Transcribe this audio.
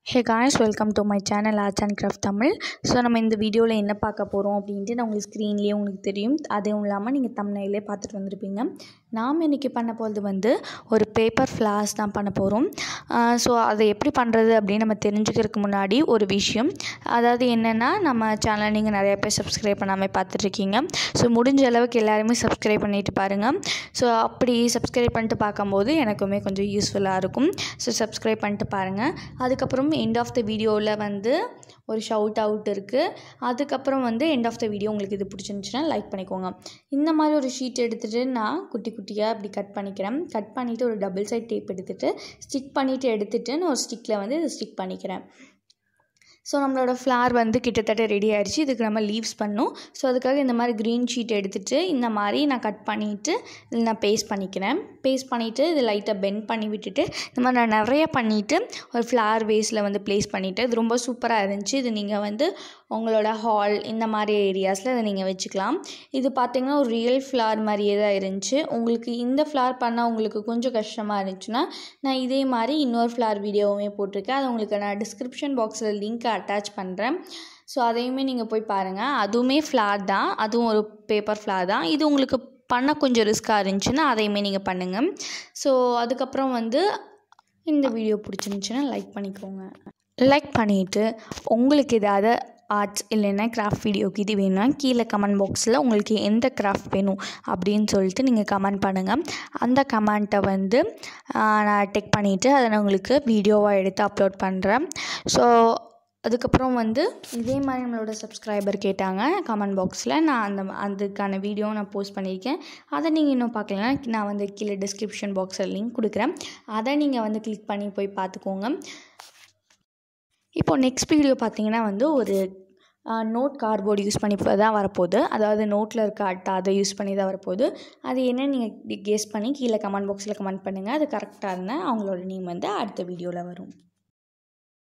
hey guys welcome to my channel arts and craft Tamil so நம்ம இந்த வீடியோவில் என்ன பார்க்க போகிறோம் அப்படின்ட்டு நான் உங்களுக்கு ஸ்க்ரீன்லேயே உங்களுக்கு தெரியும் அதுவும் இல்லாமல் நீங்கள் தமிழ்நிலே பார்த்துட்டு வந்திருப்பீங்க நாம் இன்றைக்கி பண்ண போகிறது வந்து ஒரு பேப்பர் ஃப்ளாஸ் தான் பண்ண போகிறோம் ஸோ அதை எப்படி பண்ணுறது அப்படின்னு நம்ம தெரிஞ்சுக்கிறதுக்கு முன்னாடி ஒரு விஷயம் அதாவது என்னென்னா நம்ம சேனலை நீங்கள் நிறைய பேர் சப்ஸ்கிரைப் பண்ணாமல் பார்த்துட்ருக்கீங்க ஸோ முடிஞ்ச அளவுக்கு எல்லாருமே சப்ஸ்கிரைப் பண்ணிட்டு பாருங்கள் ஸோ அப்படி சப்ஸ்கிரைப் பண்ணிட்டு பார்க்கும்போது எனக்குமே கொஞ்சம் யூஸ்ஃபுல்லாக இருக்கும் ஸோ சப்ஸ்கிரைப் பண்ணிட்டு பாருங்கள் அதுக்கப்புறம் எண்ட் ஆஃப் த வீடியோவில் வந்து ஒரு ஷவுட் அவுட் இருக்குது அதுக்கப்புறம் வந்து எண்ட் ஆஃப் த வீடியோ உங்களுக்கு இது பிடிச்சிருந்துச்சுன்னா லைக் பண்ணிக்கோங்க இந்த மாதிரி ஒரு ஷீட் எடுத்துகிட்டு நான் குட்டி குட்டியாக இப்படி கட் பண்ணிக்கிறேன் கட் பண்ணிவிட்டு ஒரு டபுள் சைட் டேப் எடுத்துகிட்டு ஸ்டிக் பண்ணிவிட்டு எடுத்துகிட்டு நான் ஒரு ஸ்டிக்கில் வந்து இதை ஸ்டிக் பண்ணிக்கிறேன் ஸோ நம்மளோட ஃப்ளார் வந்து கிட்டத்தட்ட ரெடி ஆயிடுச்சு இதுக்கு நம்ம லீவ்ஸ் பண்ணணும் ஸோ அதுக்காக இந்த மாதிரி க்ரீன் ஷீட் எடுத்துகிட்டு இந்த மாதிரி நான் கட் பண்ணிவிட்டு இதில் நான் பேஸ்ட் பண்ணிக்கிறேன் பேஸ்ட் பண்ணிவிட்டு இது லைட்டாக பெண்ட் பண்ணி விட்டுட்டு இந்த மாதிரி நான் நிறைய பண்ணிவிட்டு ஒரு ஃப்ளார் வேஸில் வந்து ப்ளேஸ் பண்ணிவிட்டு இது ரொம்ப சூப்பராக இருந்துச்சு இது நீங்கள் வந்து உங்களோட ஹால் இந்த மாதிரி ஏரியாஸில் இதை நீங்கள் வச்சுக்கலாம் இது பார்த்திங்கன்னா ஒரு ரியல் ஃப்ளார் மாதிரியே தான் இருந்துச்சு உங்களுக்கு இந்த ஃப்ளார் பண்ணால் உங்களுக்கு கொஞ்சம் கஷ்டமாக இருந்துச்சுன்னா நான் இதே மாதிரி இன்னொரு ஃப்ளார் வீடியோவுமே போட்டிருக்கேன் அது உங்களுக்கு நான் டிஸ்கிரிப்ஷன் பாக்ஸில் லிங்க்கை அட்டாச் பண்ணுறேன் ஸோ அதையுமே நீங்கள் போய் பாருங்கள் அதுவுமே ஃப்ளார் தான் அதுவும் ஒரு பேப்பர் ஃப்ளார் தான் இது உங்களுக்கு பண்ண கொஞ்சம் ரிஸ்க்காக இருந்துச்சுன்னா அதையுமே நீங்கள் பண்ணுங்கள் ஸோ அதுக்கப்புறம் வந்து இந்த வீடியோ பிடிச்சிருந்துச்சுன்னா லைக் பண்ணிக்கோங்க லைக் பண்ணிவிட்டு உங்களுக்கு ஏதாவது ஆர்ட்ஸ் இல்லைன்னா கிராஃப்ட் வீடியோக்கு இது வேணும்னா கீழே கமெண்ட் பாக்ஸில் உங்களுக்கு எந்த கிராஃப்ட் வேணும் அப்படின்னு சொல்லிட்டு நீங்கள் கமெண்ட் பண்ணுங்கள் அந்த கமெண்ட்டை வந்து நான் டெக் பண்ணிவிட்டு அதை நான் உங்களுக்கு வீடியோவாக எடுத்து அப்லோட் பண்ணுறேன் ஸோ அதுக்கப்புறம் வந்து இதே மாதிரி நம்மளோட சப்ஸ்கிரைபர் கேட்டாங்க கமெண்ட் பாக்ஸில் நான் அந்த அதுக்கான வீடியோ நான் போஸ்ட் பண்ணியிருக்கேன் அதை நீங்கள் இன்னும் பார்க்கலன்னா நான் வந்து கீழே டிஸ்கிரிப்ஷன் பாக்ஸில் லிங்க் கொடுக்குறேன் அதை நீங்கள் வந்து கிளிக் பண்ணி போய் பார்த்துக்கோங்க இப்போது நெக்ஸ்ட் வீடியோ பார்த்தீங்கன்னா வந்து ஒரு நோட் கார்ட்போர்டு யூஸ் பண்ணி தான் வரப்போகுது அதாவது நோட்டில் இருக்க அட்டை அதை யூஸ் பண்ணி தான் வரப்போகுது அது என்ன நீங்கள் கெஸ் பண்ணி கீழே கமெண்ட் பாக்ஸில் கமெண்ட் பண்ணுங்கள் அது கரெக்டாக இருந்தால் அவங்களோட நேம் வந்து அடுத்த வீடியோவில் வரும்